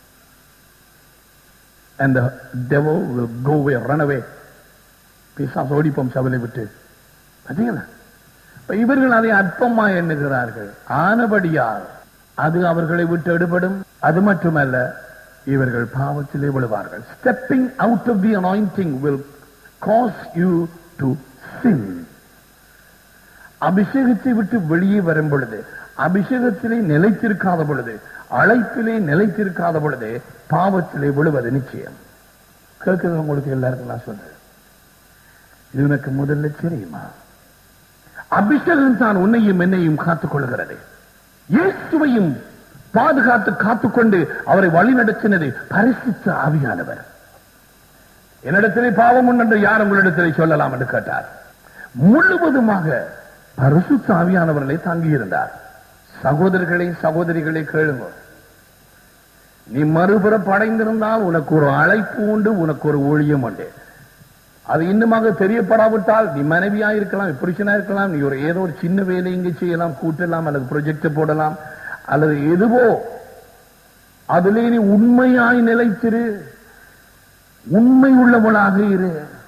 and the devil will go away run away பிசாசு ஓடிப்போம் சபலை விட்டு பார்த்தீங்களா இப்ப இவர்கள் அதை அற்பமா எண்ணுகிறார்கள் ஆனபடியால் அது அவர்களை விட்டு எடுபடும் அது மட்டுமல்ல இவர்கள் பாவத்திலே விழுவார்கள் stepping out of the anointing will cause you to sin அபிஷேகத்தை விட்டு வெளியே வரும் பொழுது அபிஷேகத்திலே நிலைத்திருக்காத பொழுது அழைப்பிலே நிலைத்திருக்காத பொழுது பாவத்திலே விழுவது நிச்சயம் கேட்கிறது உங்களுக்கு எல்லாருக்கும் நான் சொல்றேன் இது உனக்கு முதல்ல தெரியுமா அபிஷேகம் தான் உன்னையும் என்னையும் காத்துக் கொள்கிறது இயேசுவையும் பாதுகாத்து காத்துக்கொண்டு அவரை வழிநடத்தினது பரிசுத்த ஆவியானவர் என்னிடத்திலே பாவம் உண்டு யார் உங்களிடத்திலே சொல்லலாம் என்று கேட்டார் முழுவதுமாக பரிசுத்த ஆவியானவர்களை தங்கியிருந்தார் சகோதரர்களே சகோதரிகளே கேளுங்க நீ மறுபுறம் படைந்திருந்தால் உனக்கு ஒரு அழைப்பு உண்டு உனக்கு ஒரு ஊழியம் உண்டு அது இன்னுமாக தெரியப்படாவிட்டால் நீ மனைவியா இருக்கலாம் நீ புருஷனா இருக்கலாம் நீ ஒரு ஏதோ ஒரு சின்ன வேலை இங்கே செய்யலாம் கூட்டலாம் அல்லது ப்ரொஜெக்ட் போடலாம் அல்லது எதுவோ அதிலே நீ உண்மையாய் நிலைத்திரு உண்மை உள்ளவனாக இரு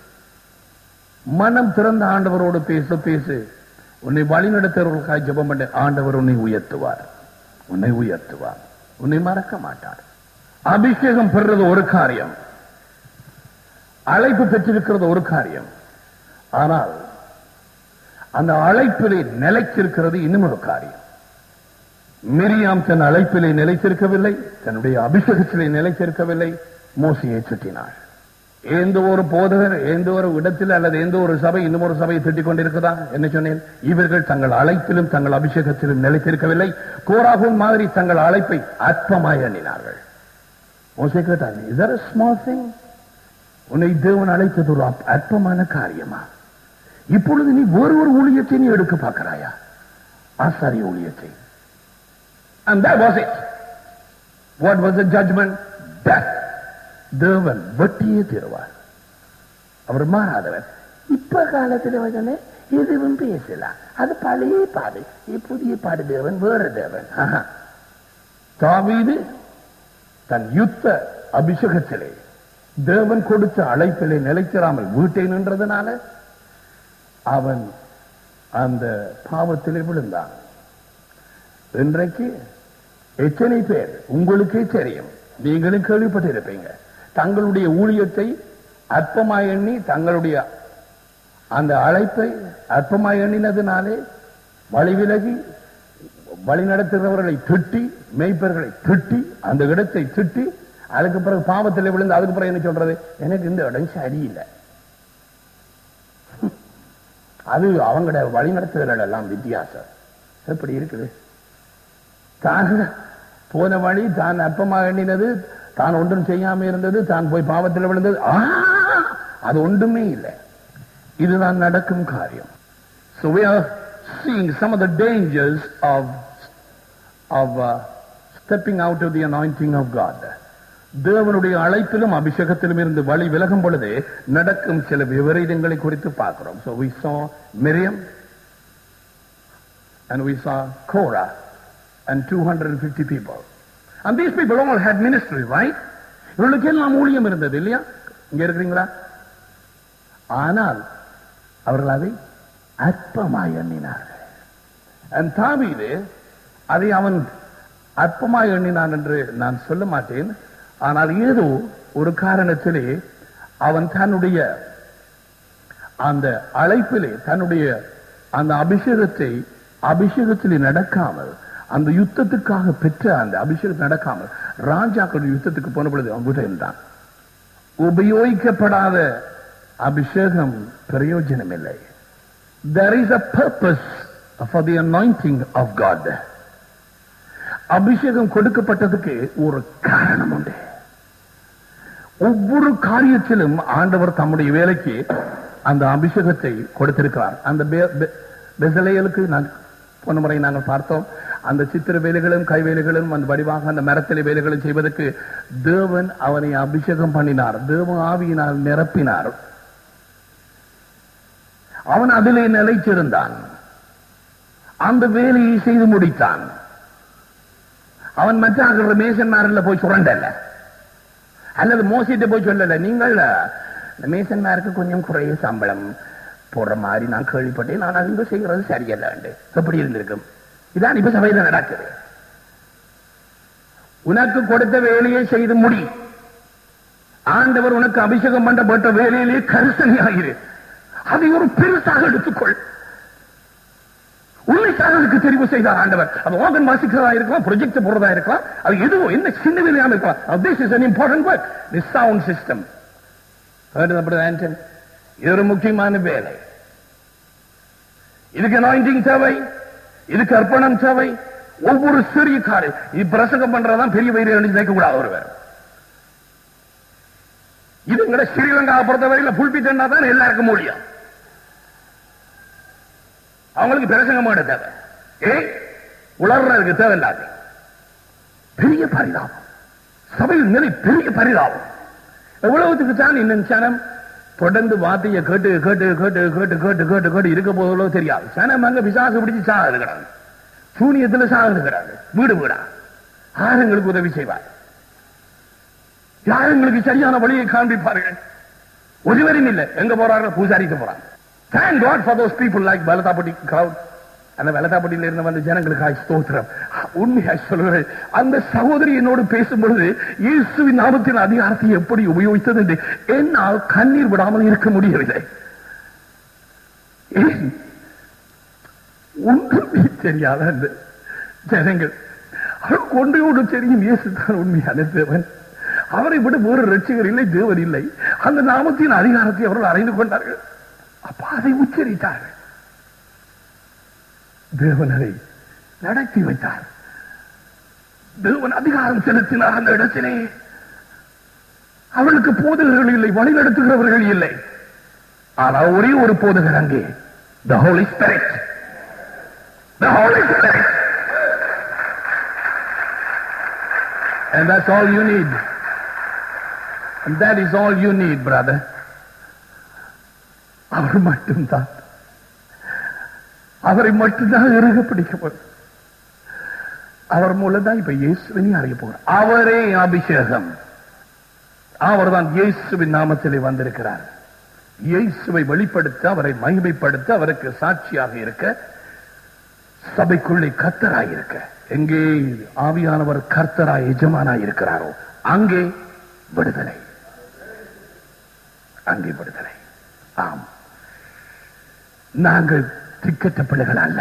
மனம் திறந்த ஆண்டவரோடு பேச பேசு உன்னை வழிநடத்துறவர்களுக்காக ஜெபம் பண்ண ஆண்டவர் உன்னை உயர்த்துவார் உன்னை உயர்த்துவார் உன்னை மறக்க மாட்டார் அபிஷேகம் பெறுறது ஒரு காரியம் அழைப்பு பெற்றிருக்கிறது ஒரு காரியம் ஆனால் அந்த அழைப்பிலே நிலைத்திருக்கிறது இன்னும் ஒரு காரியம் மிரியாம் தன் அழைப்பிலே நிலைத்திருக்கவில்லை தன்னுடைய அபிஷேகத்திலே நிலைத்திருக்கவில்லை மோசையை சுட்டினாள் எந்த ஒரு போதகர் எந்த ஒரு இடத்தில் அல்லது எந்த ஒரு சபை இன்னும் ஒரு சபையை திட்டிக் கொண்டிருக்குதா என்ன சொன்னேன் இவர்கள் தங்கள் அழைப்பிலும் தங்கள் அபிஷேகத்திலும் நிலைத்திருக்கவில்லை கோராகும் மாதிரி தங்கள் அழைப்பை அற்பமாய் எண்ணினார்கள் மோசே கேட்டாங்க இதர் ஸ்மால் திங் உன்னை தேவன் அழைத்தது ஒரு அற்ப- அற்பமான காரியமா இப்பொழுது நீ வேறு ஒரு ஊழியத்தை நீ எடுக்க பார்க்கிறாயா ஆசாரிய ஊழியத்தை And that was it. What was the judgment? Death. தேவன் வெட்டியே தருவார் அவர் மாறாதவர் இப்ப காலத்துல வந்து எதுவும் பேசலாம் அது பழைய பாடு இது புதிய பாடு தேவன் வேற தேவன் ஆஹா. தாவீது தன் யுத்த அபிஷேகத்திலே தேவன் கொடுத்த அழைப்பிலே நிலைத்திராமல் வீட்டை நின்றதுனால அவன் அந்த பாவத்திலே விழுந்தான் இன்றைக்கு எத்தனை பேர் உங்களுக்கே தெரியும் நீங்களும் கேள்விப்பட்டிருப்பீங்க தங்களுடைய ஊழியத்தை அற்பமாய் எண்ணி தங்களுடைய அந்த அழைப்பை அற்பமாய் எண்ணினதினாலே வழி விலகி வழி நடத்துகிறவர்களை திட்டி மேய்ப்பர்களை திட்டி அந்த இடத்தை திட்டி அதுக்கு பிறகு பாவத்தில் விழுந்து அதுக்கு பிறகு என்ன சொல்றது எனக்கு இந்த இடம் சரியில்லை அது அவங்களோட வழி நடத்துதல் எல்லாம் வித்தியாசம் எப்படி இருக்குது தான் போன வழி தான் அற்பமாக எண்ணினது தான் ஒன்றும் செய்யாம இருந்தது தான் போய் பாவத்தில் விழுந்தது ஆ, அது ஒன்றுமே இல்லை இதுதான் நடக்கும் காரியம் So we are seeing some of the dangers of of uh, stepping out of the anointing of God. தேவனுடைய அழைப்பிலும் அபிஷேகத்திலும் இருந்து வழி விலகும் பொழுது நடக்கும் சில விபரீதங்களை குறித்து பார்க்கிறோம் So we saw Miriam and we saw Korah and 250 people. And these people all had ministry, right? இவர்களுக்கு எல்லாம் ஊழியம் இருந்தது இல்லையா இங்க இருக்கிறீங்களா ஆனால் அவர்கள் அதை அற்பமாய் எண்ணினார்கள் And தாவீது அதை அவன் அற்பமாய் எண்ணினான் என்று நான் சொல்ல மாட்டேன் ஆனால் ஏதோ ஒரு காரணத்திலே அவன் தன்னுடைய அந்த அழைப்பிலே தன்னுடைய அந்த அபிஷேகத்தை அபிஷேகத்திலே நடக்காமல் அந்த யுத்தத்துக்காக பெற்ற அந்த அபிஷேகம் நடக்காமல் ராஜாக்கள் யுத்தத்துக்கு போன பொழுது அவன் விட இருந்தான் உபயோகிக்கப்படாத அபிஷேகம் பிரயோஜனம் இல்லை there is a purpose for the anointing of God அபிஷேகம் கொடுக்கப்பட்டதுக்கு ஒரு காரணம் உண்டு ஒவ்வொரு காரியத்திலும் ஆண்டவர் தம்முடைய வேலைக்கு அந்த அபிஷேகத்தை கொடுத்திருக்கிறார் அந்த பெ- பெ- பெசலேயலுக்கு நான் போன முறை நாங்கள் பார்த்தோம் அந்த சித்திர வேலைகளும் கைவேலைகளும் அந்த வடிவாக அந்த மரத்திலே வேலைகளும் செய்வதற்கு தேவன் அவனை அபிஷேகம் பண்ணினார் தேவ ஆவியினால் நிரப்பினார் அவன் அதிலே நிலைத்திருந்தான் அந்த வேலையை செய்து முடித்தான் அவன் மற்ற மேசன்மாரில் போய் சுரண்டல அல்லது மோசிட்டு போய் சொல்லல நீங்கள் இந்த மேசன்மாருக்கு கொஞ்சம் குறைய சம்பளம் போடுற மாதிரி நான் கேள்விப்பட்டேன் நான் அங்க செய்கிறது சரியல்ல எப்படி இருந்திருக்கும் இதான் இப்ப சபையில நடக்குது உனக்கு கொடுத்த வேலையை செய்து முடி ஆண்டவர் உனக்கு அபிஷேகம் பண்ணப்பட்ட வேலையிலே கரிசனையாயிரு அதை ஒரு பெருசாக எடுத்துக்கொள் உண்மைக்காக அதுக்கு தெரிவு செய்தார் ஆண்டவர் அது ஓகன் வாசிக்கிறதா இருக்கலாம் ப்ரொஜெக்ட் போடுறதா இருக்கலாம் அது எதுவோ என்ன சின்ன வேலையாக இருக்கலாம் this is an important work the sound system இது ஒரு முக்கியமான வேலை இதுக்கு அனாயிண்டிங் தேவை இதுக்கு அர்ப்பணம் தேவை ஒவ்வொரு சிறிய காரியம் இது பிரசங்கம் பண்றதான் பெரிய வயிறு நினைக்க கூடாது ஒருவர் இதுங்கட ஸ்ரீலங்கா பொறுத்தவரையில புல்பிட்டா தான் எல்லாருக்கும் முடியும் அவங்களுக்கு பிரசங்கமான தேவை ஏ உளர்றதுக்கு தேவையில்லாது பெரிய பரிதாபம் சபையில் நிலை பெரிய பரிதாபம் எவ்வளவுக்கு தான் இன்னும் சனம் தொடர்ந்து வார்த்தையை கேட்டு கேட்டு கேட்டு கேட்டு கேட்டு கேட்டு கேட்டு இருக்க போதோ தெரியாது சனம் அங்க விசாசு பிடிச்சு சாகுது கிடாது சூனியத்துல சாகுது கிடாது வீடு வீடா ஆறுங்களுக்கு உதவி செய்வார் யாருங்களுக்கு சரியான வழியை காண்பிப்பார்கள் ஒருவரும் இல்லை எங்க போறார்கள் பூசாரிக்கு போறாங்க thank God for those people like Palathappatti crowd அந்த வெள்ளத்தாப்பட்டியில இருந்து வந்த ஜனங்களுக்காய் ஸ்தோத்திரம் உண்மையாய் சொல்லுவேன் அந்த சகோதரி என்னோடு பேசும் பொழுது இயேசுவின் நாமத்தின் அதிகாரத்தை எப்படி உபயோகித்தது என்று என்னால் கண்ணீர் விடாமல் இருக்க முடியவில்லை ஏன்? ஒன்றுமே தெரியாத அந்த ஜனங்கள் அவருக்கு ஒன்றையோடு தெரியும் இயேசு தான் உண்மையான தேவன் அவரை விட வேறு ரட்சிகர் இல்லை தேவன் இல்லை அந்த நாமத்தின் அதிகாரத்தை அவர்கள் அறிந்து கொண்டார்கள் அப்ப அதை உச்சரித்தார்கள் தேவன் அதை நடத்தி வைத்தார் தேவன் அதிகாரம் செலுத்தினார் அந்த இடத்திலே அவளுக்கு போதகர்கள் இல்லை வழிநடத்துகிறவர்கள் இல்லை ஆனால் ஒரே ஒரு போதகர் அங்கே the Holy Spirit the Holy Spirit and that's all you need and that is all you need brother அவர் மட்டும்தான் அவரை மட்டும்தான் இறுக பிடிக்கப்படும் அவர் மூலம் தான் இப்ப இயேசுவினை அறிய போகிறார் அவரே அபிஷேகம் அவர்தான் இயேசுவின் நாமத்திலே வந்திருக்கிறார் இயேசுவை வெளிப்படுத்த அவரை மகிமைப்படுத்த அவருக்கு சாட்சியாக இருக்க சபைக்குள்ளே கர்த்தராய் இருக்க எங்கே ஆவியானவர் கர்த்தராய் எஜமானாய் இருக்கிறாரோ அங்கே விடுதலை அங்கே விடுதலை ஆம் நாங்கள் திக்கற்ற பிள்ளைகள் அல்ல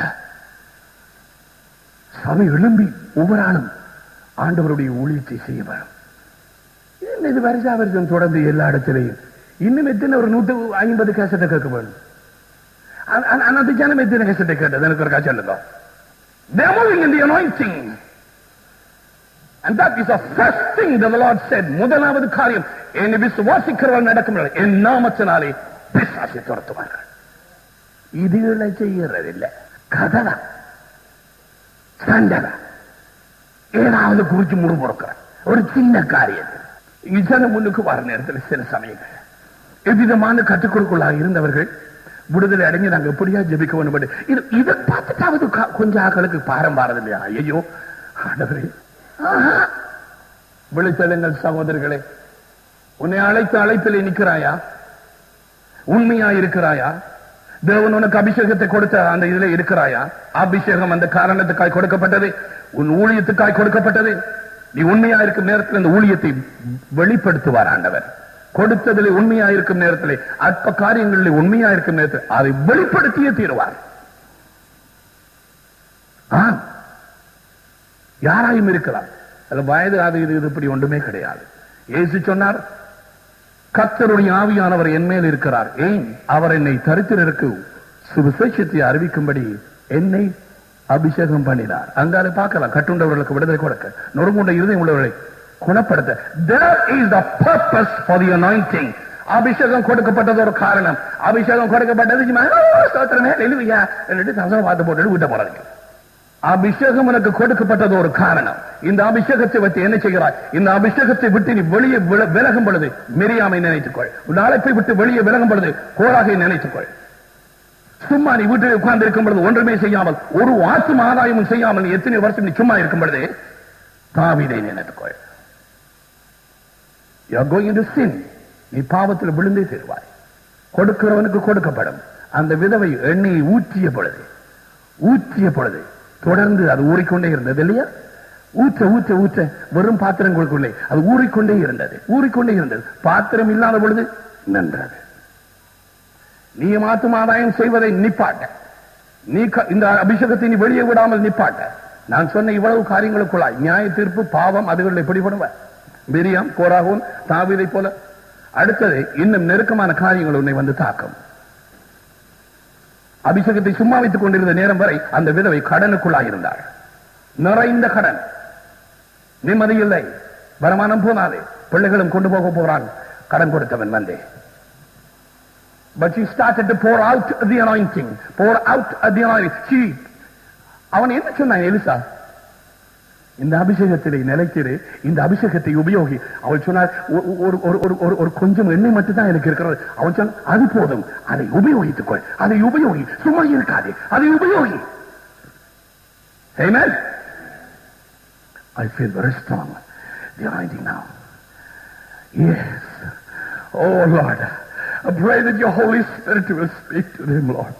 சபை எழும்பி ஒவ்வொரு ஆளும் ஆண்டவருடைய ஊழியத்தை செய்ய வரும் என்ன இது வருஷா வருஷம் தொடர்ந்து எல்லா இடத்திலையும் இன்னும் எத்தனை ஒரு நூத்தி ஐம்பது கேசட்டை கேட்க வேண்டும் அ- அ- அன்னத்து ஜனம் எத்தனை கேசட்டை கேட்டது எனக்கு ஒரு காட்சி சொல்லுங்க They are moving in the anointing. And that is the first thing that the Lord said. முதலாவது காரியம் என்னை விசுவாசிக்கிறவர்கள் நடக்கும் என் நாமத்தினாலே பிசாசை துரத்துவார்கள் இதுகளை செய்யறதில்லை கதவை சண்டை ஏதாவது குறிச்சு முடுமுறுக்கிற ஒரு சின்ன காரியத்தில் இதன முன்னுக்கு வர நேரத்தில் சில சமயங்கள் எவ்விதமான கட்டுக்கொடுக்குள்ளாக இருந்தவர்கள் விடுதலை அடைஞ்சு நாங்க எப்படியா ஜெபிக்க வேண்டும் என்று. இது இதை பார்த்துட்டாவது க- கொஞ்சம் ஆக்களுக்கு பாரம் பாரது இல்லையா ஐயோ ஆண்டவரே ஆஹா. விழித்தெழுங்கள் சகோதரர்களே உன்னை அழைத்த அழைப்பிலே நிற்கிறாயா உண்மையா இருக்கிறாயா தேவன் உனக்கு அபிஷேகத்தை கொடுத்த அந்த இதுல இருக்கிறாயா அபிஷேகம் அந்த காரணத்துக்காய் கொடுக்கப்பட்டது உன் ஊழியத்துக்காய் கொடுக்கப்பட்டது நீ உண்மையா இருக்கும் நேரத்தில் அந்த ஊழியத்தை வெளிப்படுத்துவார் ஆண்டவர் கொடுத்ததிலே உண்மையா இருக்கும் நேரத்திலே அற்ப காரியங்களில் உண்மையா இருக்கும் நேரத்தில் அதை வெளிப்படுத்தியே தீருவார் ஆம். யாராயும் இருக்கலாம் அதுல வயது அது இது இது இப்படி ஒன்றுமே கிடையாது இயேசு சொன்னார் கர்த்தருடைய ஆவியானவர் என் மேல் இருக்கிறார் ஏன் அவர் என்னை தரித்திரருக்கு சுவிசேஷத்தை அறிவிக்கும்படி என்னை அபிஷேகம் பண்ணினார் அங்கால பார்க்கலாம் கட்டுண்டவர்களுக்கு விடுதலை கொடுக்க நொறுங்குண்ட இருதயம் உள்ளவர்களை குணப்படுத்த there is the purpose for the anointing அபிஷேகம் கொடுக்கப்பட்டது ஒரு காரணம் அபிஷேகம் கொடுக்கப்பட்டது சும்மா, "ஓ, ஸ்தோத்திரமே ஹalleluya" என்னட்டு சம்சாரம் பார்த்து போட்டு விட்ட போறாங்க அபிஷேகம் உனக்கு கொடுக்கப்பட்டது ஒரு காரணம் இந்த அபிஷேகத்தை வைத்து என்ன செய்கிறாய் இந்த அபிஷேகத்தை விட்டு நீ வெளியே வில- விலகும் பொழுது மிரியாமை நினைத்துக்கொள் உன் அழைப்பை விட்டு வெளியே விலகும் பொழுது கோராகை நினைத்துக்கொள் சும்மா நீ வீட்டில் உட்கார்ந்து இருக்கும் பொழுது ஒன்றுமே செய்யாமல் ஒரு வாசும் ஆதாயமும் செய்யாமல் நீ எத்தனை வருஷம் நீ சும்மா இருக்கும் பொழுது தாவீதை நினைத்துக்கொள் You are going into sin. நீ பாவத்தில் விழுந்தே தருவாய் கொடுக்கிறவனுக்கு கொடுக்கப்படும் அந்த விதவை எண்ணெயை ஊற்றிய பொழுது ஊற்றிய பொழுது தொடர்ந்து அது ஊறிக்கொண்டே இருந்தது இல்லையா ஊற்ற ஊற்ற ஊற்ற வெறும் பாத்திரங்களுக்குள்ளே அது ஊறிக்கொண்டே இருந்தது ஊறிக்கொண்டே இருந்தது பாத்திரம் இல்லாத பொழுது நின்றது நீ மாத்தும் ஆதாயம் செய்வதை நிப்பாட்ட நீ க- இந்த அபிஷேகத்தை நீ வெளியே விடாமல் நிப்பாட்ட நான் சொன்ன இவ்வளவு காரியங்களுக்குள்ளாய் நியாய தீர்ப்பு பாவம் அதுகள் எப்படி பண்ணுவ மிரியாம் கோராகும் தாவீதை போல அடுத்தது இன்னும் நெருக்கமான காரியங்கள் உன்னை வந்து தாக்கும் அபிஷேகத்தை சும்மா வைத்துக் கொண்டிருந்த நேரம் வரை அந்த விதவை கடனுக்குள்ளாக இருந்தாள் நிறைந்த கடன் நிம்மதி இல்லை வருமானம் போனாலே பிள்ளைகளும் கொண்டு போக போறான் கடன் கொடுத்தவன் வந்தே But she started to pour out the anointing. Pour out the anointing. She, அவன் என்ன சொன்னான் எலிசா இந்த அபிஷேகத்திலே நிலைத்திரு இந்த அபிஷேகத்தை உபயோகி அவள் சொன்னார் "ஒ- ஒரு ஒரு ஒரு ஒரு ஒரு கொஞ்சம் எண்ணெய் மட்டும் தான் எனக்கு இருக்கிறது அவன் சொன்ன அது போதும் அதை உபயோகித்துக் கொள் அதை உபயோகி சும்மா இருக்காதே அதை உபயோகி Amen. I feel very strong. The anointing now. Yes. Oh Lord, I pray that your Holy Spirit will speak to them, Lord.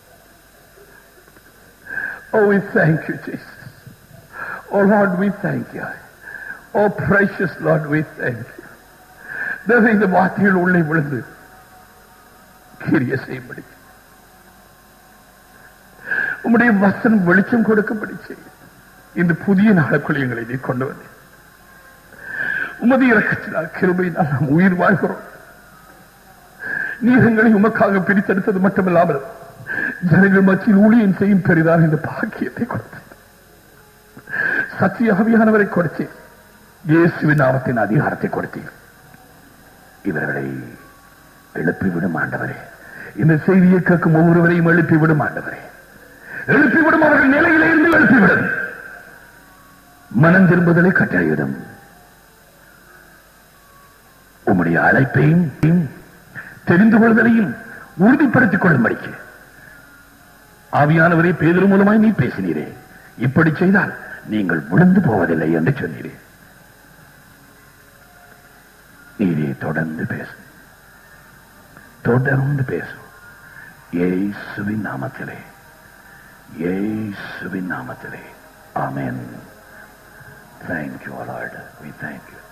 Oh, we thank you, Jesus. Oh Lord, we thank you. Oh precious Lord, we thank you. தேவ இந்த வார்த்தைகள் உள்ளே விழுந்து கிரிய செய்யும்படி உம்முடைய வசனம் வெளிச்சம் கொடுக்கும்படி செய்யும் இந்த புதிய நாளுக்குள் எங்களை நீ கொண்டு வந்து உமது இறக்கத்தினால் கிருபையினால் நாம் உயிர் வாழ்கிறோம் நீர் எங்களை உமக்காக பிரித்தெடுத்தது மட்டுமில்லாமல் ஜனங்கள் மத்தியில் ஊழியம் செய்யும் பெரிதான இந்த பாக்கியத்தை கொடுத்தது சத்திய ஆவியானவரை கொடுத்தேன் இயேசுவின் நாமத்தின் அதிகாரத்தை கொடுத்தேன் இவர்களை எழுப்பிவிடும் ஆண்டவரே இந்த செய்தியை கேட்கும் ஒவ்வொருவரையும் எழுப்பிவிடும் ஆண்டவரே எழுப்பிவிடும் அவர்கள் நிலையிலே இருந்து எழுப்பிவிடும் மனம் திரும்புதலை கட்டளையிடும் உம்முடைய அழைப்பையும் தெரிந்து கொள்வதையும் உறுதிப்படுத்திக் கொள்ளும்படிக்கு ஆவியானவரே பேதர் மூலமாய் நீ பேசினீரே இப்படி செய்தால் நீங்கள் விழுந்து போவதில்லை என்று சொன்னீரே நீரே தொடர்ந்து பேசு தொடர்ந்து பேசும் இயேசுவின் நாமத்திலே இயேசுவின் நாமத்திலே ஆமென் Thank you, Lord. We thank you.